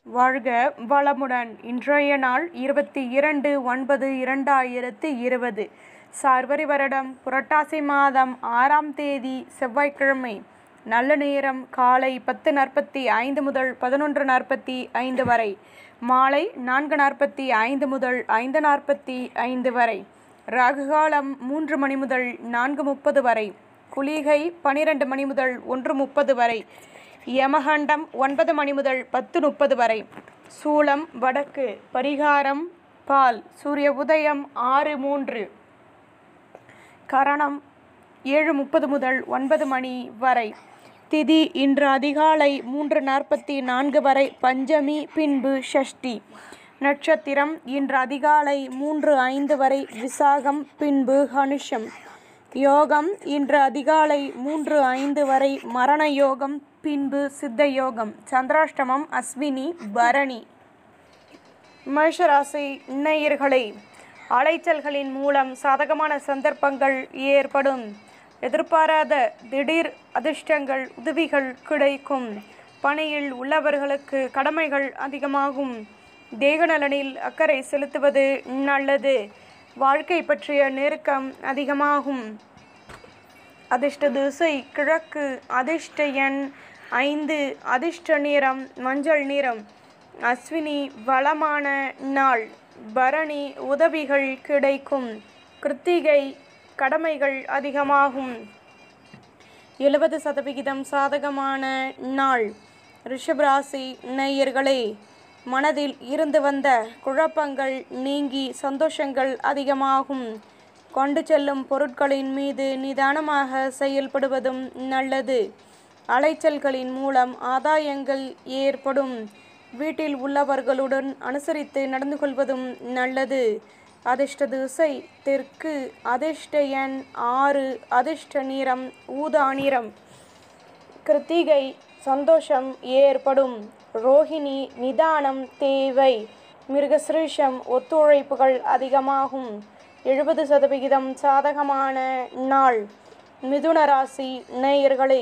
வாழ்க வளமுடன் இன்றைய நாள் இருபத்தி இரண்டு ஒன்பது இரண்டாயிரத்து இருபது சார்வரி வருடம் புரட்டாசி மாதம் ஆறாம் தேதி செவ்வாய்க்கிழமை நல்ல நேரம் காலை பத்து நாற்பத்தி ஐந்து முதல் பதினொன்று நாற்பத்தி ஐந்து வரை மாலை நான்கு நாற்பத்தி ஐந்து முதல் ஐந்து நாற்பத்தி ஐந்து வரை ராகுகாலம் மூன்று மணி முதல் நான்கு முப்பது வரை குளிகை பனிரெண்டு மணி முதல் ஒன்று முப்பது வரை யமகண்டம் ஒன்பது மணி முதல் பத்து முப்பது வரை சூலம் வடக்கு பரிகாரம் பால் சூரிய உதயம் ஆறு மூன்று கரணம் ஏழு முப்பது முதல் ஒன்பது மணி வரை திதி இன்று அதிகாலை மூன்று நாற்பத்தி நான்கு வரை பஞ்சமி பின்பு ஷஷ்டி நட்சத்திரம் இன்று அதிகாலை மூன்று ஐந்து வரை விசாகம் பின்பு ஹனுஷம் யோகம் இன்று அதிகாலை மூன்று ஐந்து வரை மரண யோகம் பின்பு சித்த யோகம் சந்திராஷ்டமம் அஸ்வினி பரணி மேஷராசி நேயர்களே அலைச்சல்களின் மூலம் சாதகமான சந்தர்ப்பங்கள் ஏற்படும் எதிர்பாராத திடீர் அதிர்ஷ்டங்கள் உதவிகள் கிடைக்கும் பணியில் உள்ளவர்களுக்கு கடமைகள் அதிகமாகும் தேகநலனில் அக்கறை செலுத்துவது நல்லது வாழ்க்கை பற்றிய நெருக்கம் அதிகமாகும் அதிர்ஷ்ட திசை கிழக்கு அதிர்ஷ்ட எண் ஐந்து அதிர்ஷ்ட நிறம் மஞ்சள் நிறம் அஸ்வினி வளமான நாள் பரணி உதவிகள் கிடைக்கும் கிருத்திகை கடமைகள் அதிகமாகும் எழுபது சதவிகிதம் சாதகமான நாள் ரிஷபராசி நேயர்களே மனதில் இருந்து வந்த குழப்பங்கள் நீங்கி சந்தோஷங்கள் அதிகமாகும் கொண்டு செல்லும் பொருட்களின் மீது நிதானமாக செயல்படுவதும் நல்லது அலைச்சல்களின் மூலம் ஆதாயங்கள் ஏற்படும் வீட்டில் உள்ளவர்களுடன் அனுசரித்து நடந்து கொள்வதும் நல்லது அதிர்ஷ்ட திசை தெற்கு அதிர்ஷ்ட எண் ஆறு அதிர்ஷ்ட நிறம் ஊதா நிறம் கிருத்திகை சந்தோஷம் ஏற்படும் ரோஹிணி நிதானம் தேவை மிருகசிரீஷம் ஒத்துழைப்புகள் அதிகமாகும் எழுபது சதவிகிதம் சாதகமான நாள் மிதுன ராசி நேயர்களே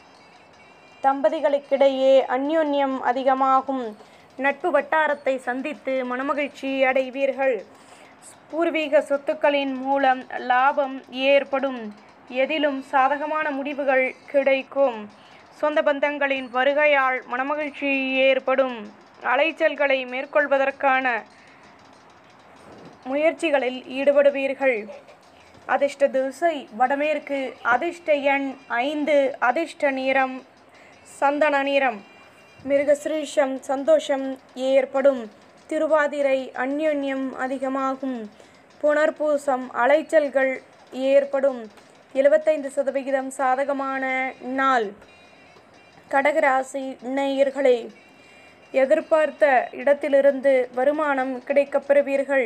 தம்பதிகளுக்கிடையே அந்யோன்யம் அதிகமாகும் நட்பு வட்டாரத்தை சந்தித்து மனமகிழ்ச்சி அடைவீர்கள் பூர்வீக சொத்துக்களின் மூலம் லாபம் ஏற்படும் எதிலும் சாதகமான முடிவுகள் கிடைக்கும் சொந்த பந்தங்களின் வருகையால் மனமகிழ்ச்சி ஏற்படும் அலைச்சல்களை மேற்கொள்வதற்கான முயற்சிகளில் ஈடுபடுவீர்கள் அதிர்ஷ்ட திசை வடமேற்கு அதிர்ஷ்ட எண் ஐந்து அதிர்ஷ்ட நிறம் சந்தன நிறம் மிருகசிரீஷம் சந்தோஷம் ஏற்படும் திருவாதிரை அந்யோன்யம் அதிகமாகும் புனர்பூசம் அலைச்சல்கள் ஏற்படும் எழுபத்தைந்து சதவிகிதம் சாதகமான நாள் கடகராசி நேயர்களே எதிர்பார்த்த இடத்திலிருந்து வருமானம் கிடைக்கப் பெறுவீர்கள்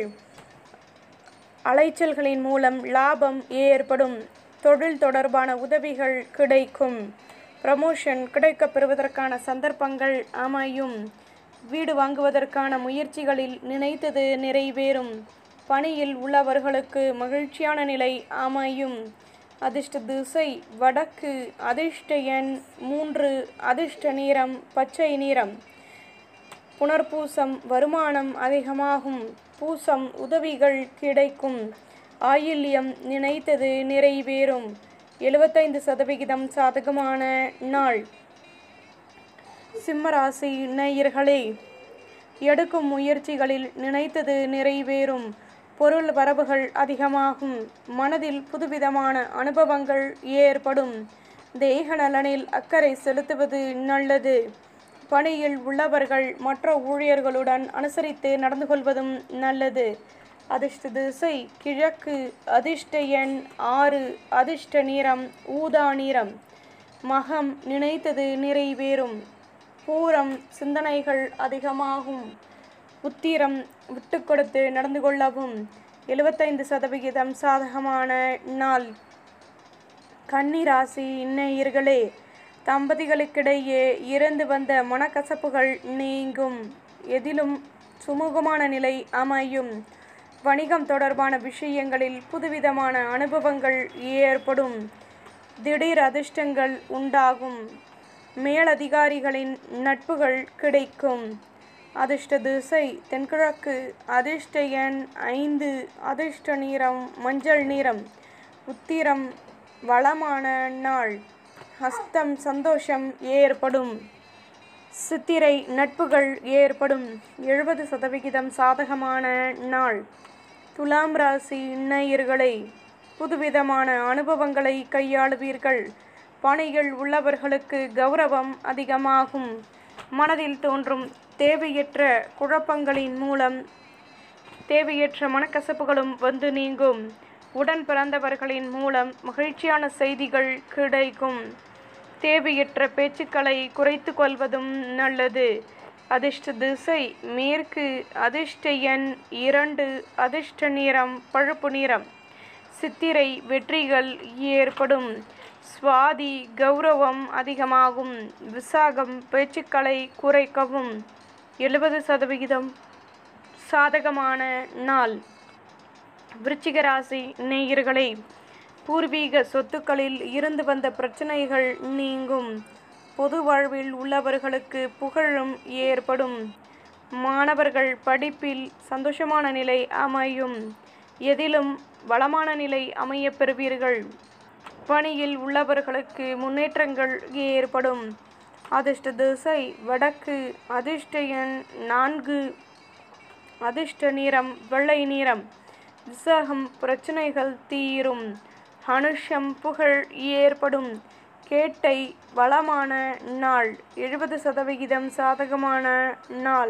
அலைச்சல்களின் மூலம் லாபம் ஏற்படும் தொழில் தொடர்பான உதவிகள் கிடைக்கும் ப்ரமோஷன் கிடைக்கப் பெறுவதற்கான சந்தர்ப்பங்கள் அமையும் வீடு வாங்குவதற்கான முயற்சிகளில் நினைத்தது நிறைவேறும் பணியில் உள்ளவர்களுக்கு மகிழ்ச்சியான நிலை அமையும் அதிர்ஷ்ட திசை வடக்கு அதிர்ஷ்ட எண் மூன்று அதிர்ஷ்ட நிறம் பச்சை நிறம் புனர்பூசம் வருமானம் அதிகமாகும் பூசம் உதவிகள் கிடைக்கும் ஆயில்யம் நினைத்தது நிறைவேறும் எழுபத்தைந்து சதவிகிதம் சாதகமான நாள் சிம்மராசி நேயர்களே எடுக்கும் முயற்சிகளில் நினைத்தது நிறைவேறும் பொருள் வரவுகள் அதிகமாகும் மனதில் புதுவிதமான அனுபவங்கள் ஏற்படும் தேக நலனில் அக்கறை செலுத்துவது நல்லது பணியில் உள்ளவர்கள் மற்ற ஊழியர்களுடன் அனுசரித்து நடந்து கொள்வதும் நல்லது அதிர்ஷ்ட திசை கிழக்கு அதிர்ஷ்ட எண் ஆறு அதிர்ஷ்ட நிறம் ஊதா நிறம் மகம் நினைத்தது நிறைவேறும் பூரம் சிந்தனைகள் அதிகமாகும் உத்திரம் விட்டு கொடுத்து நடந்து கொள்ளவும் எழுபத்தைந்து சதவிகிதம் சாதகமான நாள் கன்னிராசி நேயர்களே தம்பதிகளுக்கிடையே இருந்து வந்த மனக்கசப்புகள் நீங்கும் எதிலும் சுமூகமான நிலை அமையும் வணிகம் தொடர்பான விஷயங்களில் புதுவிதமான அனுபவங்கள் ஏற்படும் திடீர் அதிர்ஷ்டங்கள் உண்டாகும் மேலதிகாரிகளின் நட்புகள் கிடைக்கும் அதிர்ஷ்ட திசை தென்கிழக்கு அதிர்ஷ்ட எண் ஐந்து அதிர்ஷ்ட நிறம் மஞ்சள் நிறம் உத்திரம் வளமான நாள் ஹஸ்தம் சந்தோஷம் ஏற்படும் சித்திரை நட்புகள் ஏற்படும் எழுபது சதவிகிதம் சாதகமான நாள் துலாம் ராசி நேயர்களை புதுவிதமான அனுபவங்களை கையாளுவீர்கள் பணிகள் உள்ளவர்களுக்கு கௌரவம் அதிகமாகும் மனதில் தோன்றும் தேவையற்ற குழப்பங்களின் மூலம் தேவையற்ற மனக்கசப்புகளும் வந்து நீங்கும் உடன் பிறந்தவர்களின் மூலம் மகிழ்ச்சியான செய்திகள் கிடைக்கும் தேவையற்ற பேச்சுக்களை குறைத்து கொள்வதும் நல்லது அதிர்ஷ்ட திசை மேற்கு அதிர்ஷ்ட எண் இரண்டு அதிர்ஷ்ட நிறம் பழுப்பு நிறம் சித்திரை வெற்றிகள் ஏற்படும் சுவாதி கௌரவம் அதிகமாகும் விசாகம் பேச்சுக்களை குறைக்கவும் எழுபது சதவிகிதம் சாதகமான நாள் விருச்சிக ராசி நேயர்களே பூர்வீக சொத்துக்களில் இருந்து வந்த பிரச்சனைகள் நீங்கும் பொது வாழ்வில் உள்ளவர்களுக்கு புகழும் ஏற்படும் மாணவர்கள் படிப்பில் சந்தோஷமான நிலை அமையும் எதிலும் வளமான நிலை அமையப் பெறுவீர்கள் பணியில் உள்ளவர்களுக்கு முன்னேற்றங்கள் ஏற்படும் அதிர்ஷ்ட திசை வடக்கு அதிர்ஷ்ட எண் நான்கு அதிர்ஷ்ட நிறம் வெள்ளை நிறம் விசாகம் பிரச்சனைகள் தீரும் அனுஷம் புகழ் ஏற்படும் கேட்டை வளமான நாள் எழுபது சதவிகிதம் சாதகமான நாள்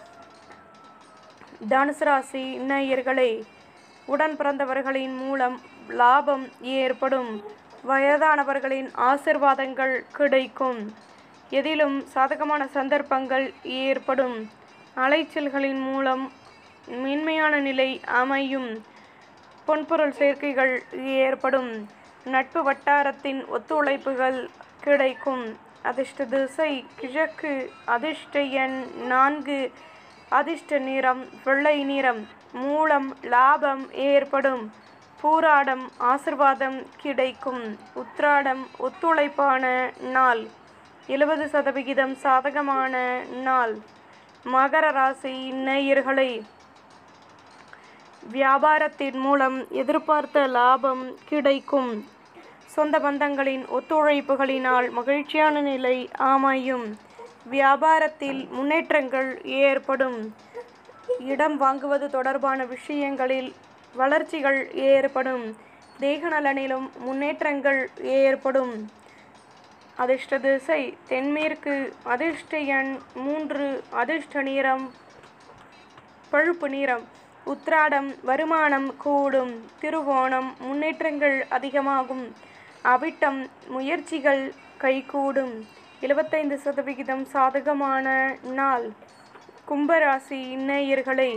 தனுசு ராசி நேயர்களே உடன் பிறந்தவர்களின் மூலம் லாபம் ஏற்படும் வயதானவர்களின் ஆசிர்வாதங்கள் கிடைக்கும் எதிலும் சாதகமான சந்தர்ப்பங்கள் ஏற்படும் அலைச்சல்களின் மூலம் மென்மையான நிலை அமையும் பொன்பொருள் சேர்க்கைகள் ஏற்படும் நட்பு வட்டாரத்தின் ஒத்துழைப்புகள் கிடைக்கும் அதிர்ஷ்ட திசை கிழக்கு அதிர்ஷ்ட எண் நான்கு அதிர்ஷ்ட நிறம் வெள்ளை நிறம் மூலம் லாபம் ஏற்படும் பூராடம் ஆசிர்வாதம் கிடைக்கும் உத்ராடம் ஒத்துழைப்பான நாள் எழுபது சதவிகிதம் சாதகமான நாள் மகர ராசி நேயர்களை வியாபாரத்தின் மூலம் எதிர்பார்த்த லாபம் கிடைக்கும் சொந்த பந்தங்களின் ஒத்துழைப்புகளினால் மகிழ்ச்சியான நிலை அமையும் வியாபாரத்தில் முன்னேற்றங்கள் ஏற்படும் இடம் வாங்குவது தொடர்பான விஷயங்களில் வளர்ச்சிகள் ஏற்படும் தேக நலனிலும் முன்னேற்றங்கள் ஏற்படும் அதிர்ஷ்ட திசை தென்மேற்கு அதிர்ஷ்ட எண் மூன்று அதிர்ஷ்ட நிறம் பழுப்பு நிறம் உத்ராடம் வருமானம் கூடும் திருவோணம் முன்னேற்றங்கள் அதிகமாகும் அவிட்டம் முயற்சிகள் கைகூடும் எழுபத்தைந்து சதவிகிதம் சாதகமான நாள் கும்பராசி நேயர்களே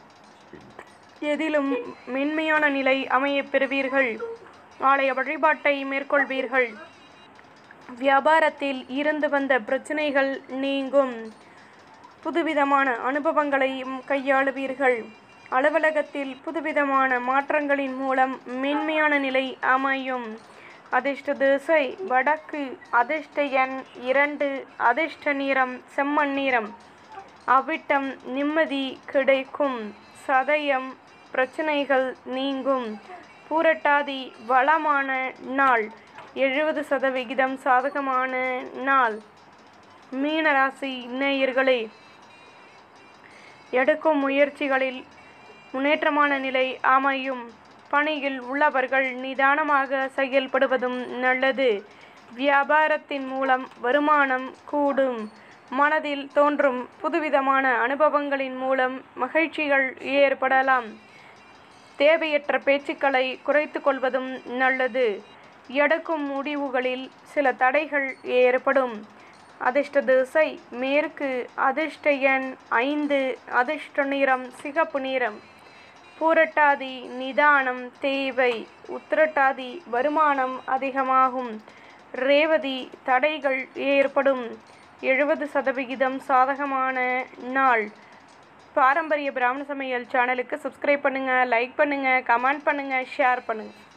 எதிலும் மென்மையான நிலை அமையப் பெறுவீர்கள் ஆலய வழிபாட்டை மேற்கொள்வீர்கள் வியாபாரத்தில் இருந்து வந்த பிரச்சனைகள் நீங்கும் புதுவிதமான அனுபவங்களையும் கையாளுவீர்கள் அலுவலகத்தில் புதுவிதமான மாற்றங்களின் மூலம் மென்மையான நிலை அமையும் அதிர்ஷ்ட திசை வடக்கு அதிர்ஷ்ட எண் இரண்டு அதிர்ஷ்ட நிறம் செம்மண் நிறம் அவிட்டம் நிம்மதி கிடைக்கும் சதயம் பிரச்சனைகள் நீங்கும் பூரட்டாதி வளமான நாள் எழுபது சதவிகிதம் சாதகமான நாள் மீனராசி நேயர்களே எடுக்கும் முயற்சிகளில் முன்னேற்றமான நிலை அமையும் பணியில் உள்ளவர்கள் நிதானமாக செயல்படுவதும் நல்லது வியாபாரத்தின் மூலம் வருமானம் கூடும் மனதில் தோன்றும் புதுவிதமான அனுபவங்களின் மூலம் மகிழ்ச்சிகள் ஏற்படலாம் தேவையற்ற பேச்சுக்களை குறைத்து கொள்வதும் நல்லது எடுக்கும் முடிவுகளில் சில தடைகள் ஏற்படும் அதிர்ஷ்ட திசை மேற்கு அதிர்ஷ்ட எண் ஐந்து அதிர்ஷ்ட நிறம் சிகப்பு நிறம் பூரட்டாதி நிதானம் தேவை உத்திரட்டாதி வருமானம் அதிகமாகும் ரேவதி தடைகள் ஏற்படும் எழுபது சதவிகிதம் சாதகமான நாள் பாரம்பரிய பிராமண சமையல் சேனலுக்கு சப்ஸ்கிரைப் பண்ணுங்கள் லைக் பண்ணுங்கள் கமெண்ட் பண்ணுங்கள் ஷேர் பண்ணுங்கள்